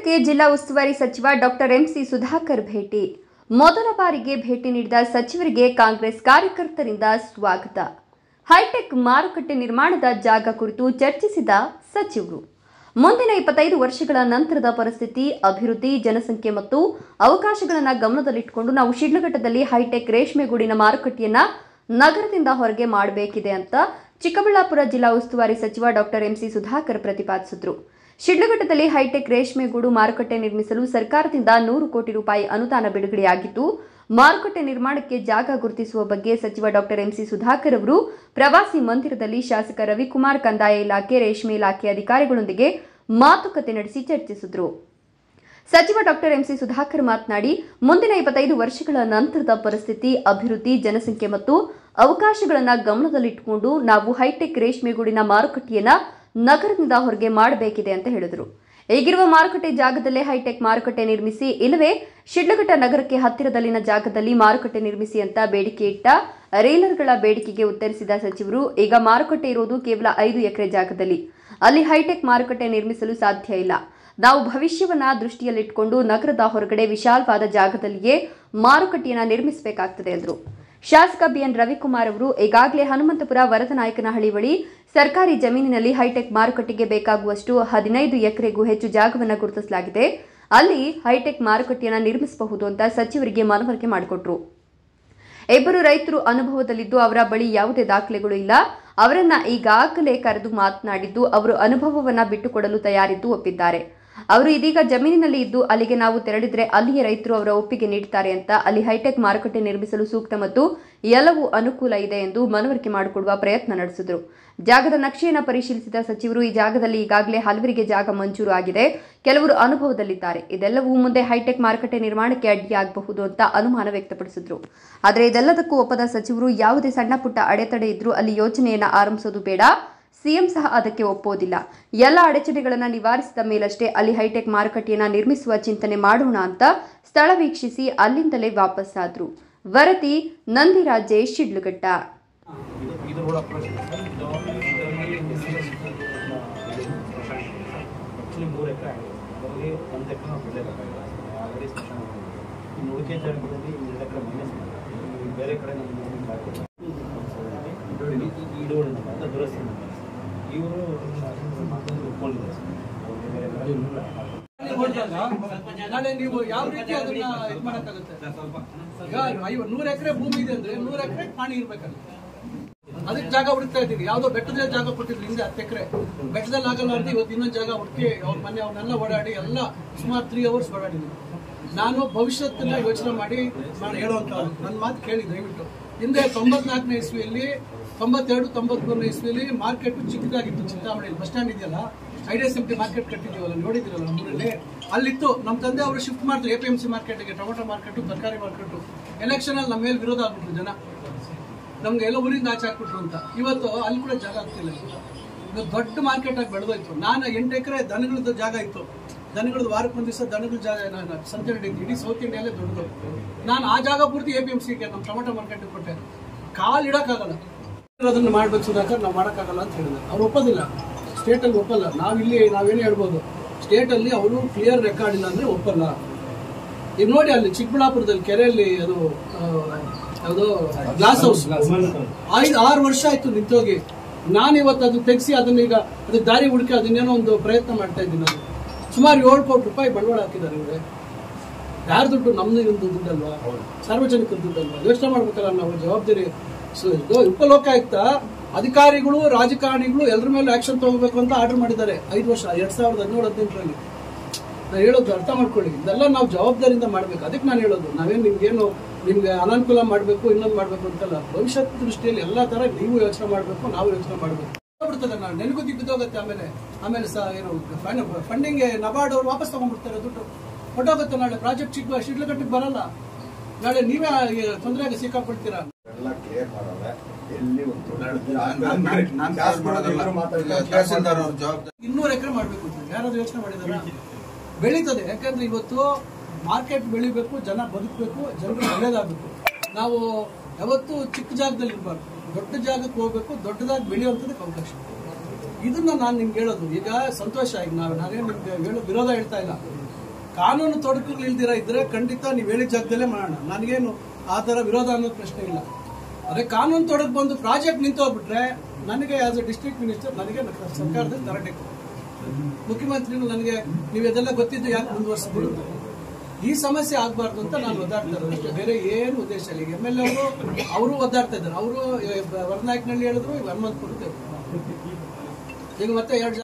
ನಗರಕ್ಕೆ ಜಿಲ್ಲಾ ಉಸ್ತುವಾರಿ ಸಚಿವ ಡಾಕ್ಟರ್ ಎಂಸಿ ಸುಧಾಕರ್ ಭೇಟಿ ಮೊದಲ ಬಾರಿಗೆ ಭೇಟಿ ನೀಡಿದ ಸಚಿವರಿಗೆ ಕಾಂಗ್ರೆಸ್ ಕಾರ್ಯಕರ್ತರಿಂದ ಸ್ವಾಗತ ಹೈಟೆಕ್ ಮಾರುಕಟ್ಟೆ ನಿರ್ಮಾಣದ ಜಾಗ ಕುರಿತು ಚರ್ಚಿಸಿದ ಸಚಿವರು ಮುಂದಿನ ಇಪ್ಪತ್ತೈದು ವರ್ಷಗಳ ನಂತರದ ಪರಿಸ್ಥಿತಿ ಅಭಿವೃದ್ಧಿ ಜನಸಂಖ್ಯೆ ಮತ್ತು ಅವಕಾಶಗಳನ್ನು ಗಮನದಲ್ಲಿಟ್ಟುಕೊಂಡು ನಾವು ಶಿಡ್ಲಘಟ್ಟದಲ್ಲಿ ಹೈಟೆಕ್ ರೇಷ್ಮೆಗೂಡಿನ ಮಾರುಕಟ್ಟೆಯನ್ನ ನಗರದಿಂದ ಹೊರಗೆ ಮಾಡಬೇಕಿದೆ ಅಂತ ಚಿಕ್ಕಬಳ್ಳಾಪುರ ಜಿಲ್ಲಾ ಉಸ್ತುವಾರಿ ಸಚಿವ ಡಾಕ್ಟರ್ ಎಂಸಿ ಸುಧಾಕರ್ ಪ್ರತಿಪಾದಿಸಿದರು ಶಿಡ್ಲಘಟ್ಟದಲ್ಲಿ ಹೈಟೆಕ್ ರೇಷ್ಮೆಗೂಡು ಮಾರುಕಟ್ಟೆ ನಿರ್ಮಿಸಲು ಸರ್ಕಾರದಿಂದ ನೂರು ಕೋಟಿ ರೂಪಾಯಿ ಅನುದಾನ ಬಿಡುಗಡೆಯಾಗಿದ್ದು ಮಾರುಕಟ್ಟೆ ನಿರ್ಮಾಣಕ್ಕೆ ಜಾಗ ಗುರುತಿಸುವ ಬಗ್ಗೆ ಸಚಿವ ಡಾಕ್ಟರ್ ಎಂಸಿ ಸುಧಾಕರ್ ಅವರು ಪ್ರವಾಸಿ ಮಂದಿರದಲ್ಲಿ ಶಾಸಕ ರವಿಕುಮಾರ್ ಕಂದಾಯ ಇಲಾಖೆ ರೇಷ್ಮೆ ಇಲಾಖೆ ಅಧಿಕಾರಿಗಳೊಂದಿಗೆ ಮಾತುಕತೆ ನಡೆಸಿ ಚರ್ಚಿಸಿದರು ಸಚಿವ ಡಾಕ್ಟರ್ ಎಂಸಿ ಸುಧಾಕರ್ ಮಾತನಾಡಿ ಮುಂದಿನ ಇಪ್ಪತ್ತೈದು ವರ್ಷಗಳ ನಂತರದ ಪರಿಸ್ಥಿತಿ ಅಭಿವೃದ್ಧಿ ಜನಸಂಖ್ಯೆ ಮತ್ತು ಅವಕಾಶಗಳನ್ನು ಗಮನದಲ್ಲಿಟ್ಟುಕೊಂಡು ನಾವು ಹೈಟೆಕ್ ರೇಷ್ಮೆಗೂಡಿನ ಮಾರುಕಟ್ಟೆಯನ್ನ ನಗರದಿಂದ ಹೊರಗೆ ಮಾಡಬೇಕಿದೆ ಅಂತ ಹೇಳಿದರು ಈಗಿರುವ ಮಾರುಕಟ್ಟೆ ಜಾಗದಲ್ಲೇ ಹೈಟೆಕ್ ಮಾರುಕಟ್ಟೆ ನಿರ್ಮಿಸಿ ಇಲ್ಲವೇ ಶಿಡ್ಲಘಟ್ಟ ನಗರಕ್ಕೆ ಹತ್ತಿರದಲ್ಲಿನ ಜಾಗದಲ್ಲಿ ಮಾರುಕಟ್ಟೆ ನಿರ್ಮಿಸಿ ಅಂತ ಬೇಡಿಕೆ ಇಟ್ಟ ರೇಲರ್ಗಳ ಬೇಡಿಕೆಗೆ ಉತ್ತರಿಸಿದ ಸಚಿವರು ಈಗ ಮಾರುಕಟ್ಟೆ ಇರುವುದು ಕೇವಲ ಐದು ಎಕರೆ ಜಾಗದಲ್ಲಿ ಅಲ್ಲಿ ಹೈಟೆಕ್ ಮಾರುಕಟ್ಟೆ ನಿರ್ಮಿಸಲು ಸಾಧ್ಯ ಇಲ್ಲ ನಾವು ಭವಿಷ್ಯವನ್ನ ದೃಷ್ಟಿಯಲ್ಲಿಟ್ಟುಕೊಂಡು ನಗರದ ಹೊರಗಡೆ ವಿಶಾಲವಾದ ಜಾಗದಲ್ಲಿಯೇ ಮಾರುಕಟ್ಟೆಯನ್ನ ನಿರ್ಮಿಸಬೇಕಾಗ್ತದೆ ಎಂದರು ಶಾಸಕ ಬಿಎನ್ ರವಿಕುಮಾರ್ ಅವರು ಈಗಾಗಲೇ ಹನುಮಂತಪುರ ವರದನಾಯಕನಹಳ್ಳಿ ಬಳಿ ಸರ್ಕಾರಿ ಜಮೀನಿನಲ್ಲಿ ಹೈಟೆಕ್ ಮಾರುಕಟ್ಟೆಗೆ ಬೇಕಾಗುವಷ್ಟು ಹದಿನೈದು ಎಕರೆಗೂ ಹೆಚ್ಚು ಜಾಗವನ್ನು ಗುರುತಿಸಲಾಗಿದೆ ಅಲ್ಲಿ ಹೈಟೆಕ್ ಮಾರುಕಟ್ಟೆಯನ್ನ ನಿರ್ಮಿಸಬಹುದು ಅಂತ ಸಚಿವರಿಗೆ ಮನವರಿಕೆ ಮಾಡಿಕೊಟ್ರು ಇಬ್ಬರು ರೈತರು ಅನುಭವದಲ್ಲಿದ್ದು ಅವರ ಬಳಿ ಯಾವುದೇ ದಾಖಲೆಗಳು ಇಲ್ಲ ಅವರನ್ನ ಈಗಾಗಲೇ ಕರೆದು ಮಾತನಾಡಿದ್ದು ಅವರು ಅನುಭವವನ್ನ ಬಿಟ್ಟುಕೊಡಲು ತಯಾರಿದ್ದು ಒಪ್ಪಿದ್ದಾರೆ ಅವರು ಇದೀಗ ಜಮೀನಿನಲ್ಲಿ ಇದ್ದು ಅಲ್ಲಿಗೆ ನಾವು ತೆರಳಿದ್ರೆ ಅಲ್ಲಿಯ ರೈತರು ಅವರ ಒಪ್ಪಿಗೆ ನೀಡುತ್ತಾರೆ ಅಂತ ಅಲ್ಲಿ ಹೈಟೆಕ್ ಮಾರುಕಟ್ಟೆ ನಿರ್ಮಿಸಲು ಸೂಕ್ತ ಮತ್ತು ಎಲ್ಲವೂ ಅನುಕೂಲ ಇದೆ ಎಂದು ಮನವರಿಕೆ ಮಾಡಿಕೊಡುವ ಪ್ರಯತ್ನ ನಡೆಸಿದರು ಜಾಗದ ನಕ್ಷೆಯನ್ನು ಪರಿಶೀಲಿಸಿದ ಸಚಿವರು ಈ ಜಾಗದಲ್ಲಿ ಈಗಾಗಲೇ ಹಲವರಿಗೆ ಜಾಗ ಮಂಜೂರು ಆಗಿದೆ ಕೆಲವರು ಅನುಭವದಲ್ಲಿದ್ದಾರೆ ಇದೆಲ್ಲವೂ ಮುಂದೆ ಹೈಟೆಕ್ ಮಾರುಕಟ್ಟೆ ನಿರ್ಮಾಣಕ್ಕೆ ಅಡ್ಡಿಯಾಗಬಹುದು ಅಂತ ಅನುಮಾನ ವ್ಯಕ್ತಪಡಿಸಿದ್ರು ಆದರೆ ಇದೆಲ್ಲದಕ್ಕೂ ಒಪ್ಪದ ಸಚಿವರು ಯಾವುದೇ ಸಣ್ಣ ಪುಟ್ಟ ಅಡೆತಡೆ ಇದ್ರೂ ಅಲ್ಲಿ ಯೋಜನೆಯನ್ನು ಆರಂಭಿಸೋದು ಬೇಡ ಸಿಎಂ ಸಹ ಅದಕ್ಕೆ ಒಪ್ಪೋದಿಲ್ಲ ಎಲ್ಲ ಅಡಚಣೆಗಳನ್ನು ನಿವಾರಿಸಿದ ಮೇಲಷ್ಟೇ ಅಲ್ಲಿ ಹೈಟೆಕ್ ಮಾರುಕಟ್ಟೆಯನ್ನ ನಿರ್ಮಿಸುವ ಚಿಂತನೆ ಮಾಡೋಣ ಅಂತ ಸ್ಥಳ ವೀಕ್ಷಿಸಿ ಅಲ್ಲಿಂದಲೇ ವಾಪಸ್ಸಾದ್ರು ವರದಿ ನಂದಿರಾಜೇಶ್ ಶಿಡ್ಲಘಟ್ಟ ಇದು ಇದು ರೋಡ್ ಅಪ್ರೋಚ್ ಇದೆ ಸರ್ ಇದು ಆ್ಯಕ್ಚುಲಿ ಮೂರು ಎಕರೆ ಆಗಿದೆ ಅದರಲ್ಲಿ ಒಂದು ಎಕರೆ ನಾವು ಬಿಡಲೇಬೇಕಾಗಿದೆ ಆಲ್ರೆಡಿ ಸ್ಮಶಾನ ಮಾಡಿದ್ದೀವಿ. ಇನ್ನು ಉಳಿಕೆ ಜಾಗದಲ್ಲಿ ಎರಡು ಎಕರೆ ಮೈನಸ್ ಮಾಡಿದ್ದೀವಿ ಈ ಬೇರೆ ಕಡೆ ನಮ್ಮ ಈಡೋಡಿ ಅಂತ ದುರಸ್ತಿ ಇವರು ಒಪ್ಕೊಂಡಿದ್ದಾರೆ ಸರ್ ಅವ್ರಿಗೆ ಬೇರೆ ಕಡೆ ನೋಡಿದಾಗ ನಾಳೆ ನೀವು ಯಾವ ರೀತಿ ಅದನ್ನ ಇದು ಮಾಡಕ್ಕಾಗುತ್ತೆ ಈಗ ಐವ- ನೂರ್ ಎಕರೆ ಭೂಮಿ ಇದೆ ಅಂದ್ರೆ ನೂರ್ ಎಕರೆ ಪಾಣಿ ಇರ್ಬೇಕಾಗುತ್ತೆ ಅದಕ್ಕೆ ಜಾಗ ಹುಡುಕ್ತಾ ಇದ್ದೀವಿ ಯಾವ್ದೋ ಬೆಟ್ಟದಲ್ಲಿ ಜಾಗ ಕೊಟ್ಟಿದ್ರು ಹಿಂದೆ ಹತ್ತು ಎಕರೆ ಬೆಟ್ಟದಲ್ಲಿ ಆಗಲ್ಲ ಅಂತ ಇವತ್ತು ಇನ್ನೊಂದು ಜಾಗ ಹುಡುಕಿ ಅವ್ರ ಮನೆ ಅವನ್ನೆಲ್ಲ ಓಡಾಡಿ ಎಲ್ಲ ಸುಮಾರು ತ್ರೀ ಅವರ್ಸ್ ಓಡಾಡಿದ್ವಿ ನಾನು ಭವಿಷ್ಯತ್ತನ್ನ ಯೋಚನೆ ಮಾಡಿ ನಾನು ಹೇಳುವಂತ ನನ್ನ ಮಾತು ಕೇಳಿ ದಯವಿಟ್ಟು ಹಿಂದೆ ತೊಂಬತ್ನಾಲ್ಕನೇ ಇಸ್ವಿಯಲ್ಲಿ ತೊಂಬತ್ತೆರಡು ತೊಂಬತ್ಮೂರನೇ ಇಸ್ವಿಯಲ್ಲಿ ಮಾರ್ಕೆಟ್ ಚಿಕ್ಕದಾಗಿತ್ತು ಚಿಂತಾಮಣಿಯಲ್ಲಿ ಬಸ್ ಸ್ಟ್ಯಾಂಡ್ ಇದೆಯಲ್ಲ ಐಡಿಯಾ ಸಿಂಪ್ಟಿ ಮಾರ್ಕೆಟ್ ಕಟ್ಟಿದ್ದೀವಲ್ಲ ನೋಡಿದಿರಲ್ಲ ನಮ್ಮೂರಲ್ಲಿ ಅಲ್ಲಿತ್ತು ನಮ್ಮ ತಂದೆ ಅವರು ಶಿಫ್ಟ್ ಮಾಡ್ತಾರೆ ಎ ಪಿ ಎಂ ಸಿ ಮಾರ್ಕೆಟ್ಗೆ ಟೊಮೊಟೊ ಮಾರ್ಕೆಟ್ ತರಕಾರಿ ಮಾರ್ಕೆಟ್ ಎಲೆಕ್ಷನ್ ಅಲ್ಲಿ ನಮ್ಮ ಮೇಲೆ ವಿರೋಧ ಆಗ್ಬಿಟ್ರು ಜನ ನಮ್ಗೆ ಎಲ್ಲ ಊರಿಂದ ಆಚೆ ಹಾಕ್ಬಿಟ್ರು ಅಂತ ಇವತ್ತು ಅಲ್ಲಿ ಕೂಡ ಜಾಗ ಆಗ್ತಿಲ್ಲ ಇದು ದೊಡ್ಡ ಮಾರ್ಕೆಟ್ ಆಗಿ ಬೆಳೆದೋಯ್ತು ನಾನು ಎಂಟು ಎಕರೆ ದನಗಳದ್ದು ಜಾಗ ಇತ್ತು ದನಗಳದ್ದು ವಾರಕ್ಕೆ ಒಂದು ದಿವಸ ದನಗಳ ಜಾಗ ನಾನು ಸಂತೆ ಹಿಡಿದು ಇಡೀ ಸೌತ್ ಇಂಡಿಯಲ್ಲೇ ದೊಡ್ಡದು ನಾನು ಆ ಜಾಗ ಪೂರ್ತಿ ಎ ಪಿ ಎಂ ಸಿಗೆ ನಮ್ಮ ಟೊಮೆಟೊ ಮಾರ್ಕೆಟ್ ಕೊಟ್ಟೆ ಕಾಲ್ ಇಡಕ್ಕಾಗಲ್ಲ ಅದನ್ನ ಮಾಡ್ಬೇಕು ಸುಧಾಕರ್ ನಾವು ಮಾಡೋಕ್ಕಾಗಲ್ಲ ಅಂತ ಹೇಳಿದ್ರು ಅವ್ರು ಒಪ್ಪೋದಿಲ್ಲ ಸ್ಟೇಟಲ್ಲಿ ಒಪ್ಪಲ್ಲ ನಾವು ಇಲ್ಲಿ ನಾವೇನೇ ಹೇಳ್ಬೋದು ಸ್ಟೇಟಲ್ಲಿ ಅವರು ಕ್ಲಿಯರ್ ರೆಕಾರ್ಡ್ ಇಲ್ಲ ಅಂದ್ರೆ ಒಪ್ಪಲ್ಲ ಈಗ ನೋಡಿ ಅಲ್ಲಿ ಚಿಕ್ಕಬಳ್ಳಾಪುರದಲ್ಲಿ ಕೆರೆಯಲ್ಲಿ ಅದು ಆ, ಯಾವುದು ಗ್ಲಾಸ್ ಹೌಸ್ ಐದು ಆರು ವರ್ಷ ಆಯ್ತು ನಿಂತೋಗಿ ನಾನು ಇವತ್ತು ಅದು ತೆಗೆಸಿ ಅದನ್ನ ಈಗ ಅದು ದಾರಿ ಹುಡುಕಿ ಅದನ್ನೇನೋ ಒಂದು ಪ್ರಯತ್ನ ಮಾಡ್ತಾ ಇದ್ದೀನಿ ಅದು ಸುಮಾರು ಏಳು ಕೋಟಿ ರೂಪಾಯಿ ಬಂಡವಾಳ ಹಾಕಿದ್ದಾರೆ ಇವ್ರೆ ಯಾರ ದುಡ್ಡು ನಮ್ದು ಒಂದು ದುಡ್ಡಲ್ವಾ ಸಾರ್ವಜನಿಕರ ದುಡ್ಡಲ್ವಾ ಯೋಚನೆ ಮಾಡ್ಬೇಕಲ್ಲ ನಾವು ಜವಾಬ್ದಾರಿ ಸೊ ಇದು ಉಪಲೋಕಾಯುಕ್ತ ಅಧಿಕಾರಿಗಳು ರಾಜಕಾರಣಿಗಳು ಎಲ್ಲರ ಮೇಲೆ ಆಕ್ಷನ್ ತಗೋಬೇಕು ಅಂತ ಆರ್ಡರ್ ಮಾಡಿದ್ದಾರೆ ಐದು ವರ್ಷ ಎರಡ್ ಸಾವಿರದ ಹದಿನೇಳು ಹದಿನೆಂಟರಲ್ಲಿ ನಾನು ಹೇಳೋದು ಅರ್ಥ ಮಾಡ್ಕೊಳ್ಳಿ ಇದೆಲ್ಲ ನಾವು ಜವಾಬ್ದಾರಿಯಿಂದ ಮಾಡ್ಬೇಕು ಅದಕ್ಕೆ ನಾನು ಹೇಳೋದು ನಾವೇನು ನಿಮ್ಗೇನು ನಿಮ್ಗೆ ಅನಾನುಕೂಲ ಮಾಡಬೇಕು ಇನ್ನೊಂದು ಮಾಡಬೇಕು ಅಂತಲ್ಲ ಭವಿಷ್ಯತ್ ದೃಷ್ಟಿಯಲ್ಲಿ ಎಲ್ಲ ತರ ನೀವು ಯೋಚನೆ ಮಾಡಬೇಕು ನಾವು ಯೋಚನೆ ಮಾಡಬೇಕು ಬಿಡ್ತದೆ ನಾನು ನೆನಗುದ್ದಿ ಬಿದ್ದೋಗುತ್ತೆ ಆಮೇಲೆ ಆಮೇಲೆ ಸಹ ಏನು ಫಂಡಿಂಗ್ ನಬಾರ್ಡ್ ಅವ್ರು ವಾಪಸ್ ತಗೊಂಡ್ಬಿಡ್ತಾರೆ ದುಡ್ಡು ಹೊಟ್ಟೋಗುತ್ತೆ ನಾಳೆ ಪ್ರಾಜೆಕ್ಟ್ ಚಿಕ್ಕ ಶಿಡ್ಲಘಟ್ಟಕ್ಕೆ ಬರಲ್ಲ ನಾಳೆ ನೀವೇ ತೊಂದರೆಗೆ ಸಿಕ್ಕಾಕೊಳ್ತೀರಾ ಎಲ್ಲ ಕ್ಲಿಯರ್ ಮಾಡಲ್ಲ ಎಲ್ಲಿ ಒಂದು ತಹಸೀಲ್ದಾರ್ ಅವ್ರ ಜವಾಬ್ದಾರಿ ಇನ್ನೂರು ಎಕರೆ ಮಾಡಬೇಕು ಅಂತ ಯಾರಾದ್ರೂ ಯೋಚನೆ ಮಾಡಿದಾರ ಬೆಳೀತದೆ ಯಾಕಂದ್ರೆ ಇವತ್ತು ಮಾರ್ಕೆಟ್ ಬೆಳಿಬೇಕು ಜನ ಬದುಕಬೇಕು ಜನರಿಗೆ ಒಳ್ಳೇದಾಗಬೇಕು ನಾವು ಯಾವತ್ತೂ ಚಿಕ್ಕ ಜಾಗದಲ್ಲಿ ಇರಬಾರ್ದು ದೊಡ್ಡ ಜಾಗಕ್ಕೆ ಹೋಗ್ಬೇಕು ದೊಡ್ಡದಾಗಿ ಬೆಳೆಯುವಂಥದ್ದಕ್ಕೆ ಅವಕಾಶ ಇದನ್ನ ನಾನು ನಿಮ್ಗೆ ಹೇಳೋದು ಈಗ ಸಂತೋಷ ಈಗ ನಾವು ನಾನೇನು ನಿಮ್ಗೆ ಹೇಳೋ ವಿರೋಧ ಹೇಳ್ತಾ ಇಲ್ಲ ಕಾನೂನು ತೊಡಕುಗಳು ಇಲ್ದಿರ ಇದ್ರೆ ಖಂಡಿತ ನೀವು ಹೇಳಿದ ಜಾಗದಲ್ಲೇ ಮಾಡೋಣ ನನಗೇನು ಆ ಥರ ವಿರೋಧ ಅನ್ನೋದು ಪ್ರಶ್ನೆ ಇಲ್ಲ ಅದೇ ಕಾನೂನು ತೊಡಕು ಬಂದು ಪ್ರಾಜೆಕ್ಟ್ ನಿಂತೋಗ್ಬಿಟ್ರೆ ನನಗೆ ಆಸ್ ಎ ಡಿಸ್ಟ್ರಿಕ್ಟ್ ಮಿನಿಸ್ಟರ್ ನನಗೆ ಸರ್ಕಾರದಲ್ಲಿ ತರಟೆ ಮುಖ್ಯಮಂತ್ರಿಗಳು ನನಗೆ ನೀವು ಇದೆಲ್ಲ ಗೊತ್ತಿದ್ದು ಯಾಕೆ ಮುಂದುವರಿಸಿದ್ರು ಈ ಸಮಸ್ಯೆ ಆಗಬಾರ್ದು ಅಂತ ನಾನು ಒದ್ದಾಡ್ತಾ ಇರೋದು ಅಷ್ಟೇ ಬೇರೆ ಏನು ಉದ್ದೇಶ ಇಲ್ಲ ಈಗ ಎಮ್ ಎಲ್ ಎ ಅವರು ಅವರು ಒದ್ದಾಡ್ತಾ ಇದ್ದಾರೆ ಅವರು ವರನಾಯಕನಹಳ್ಳಿ ಹೇಳಿದ್ರು ಹನುಮಂತಪುರ ಈಗ ಮತ್ತೆ ಎರಡು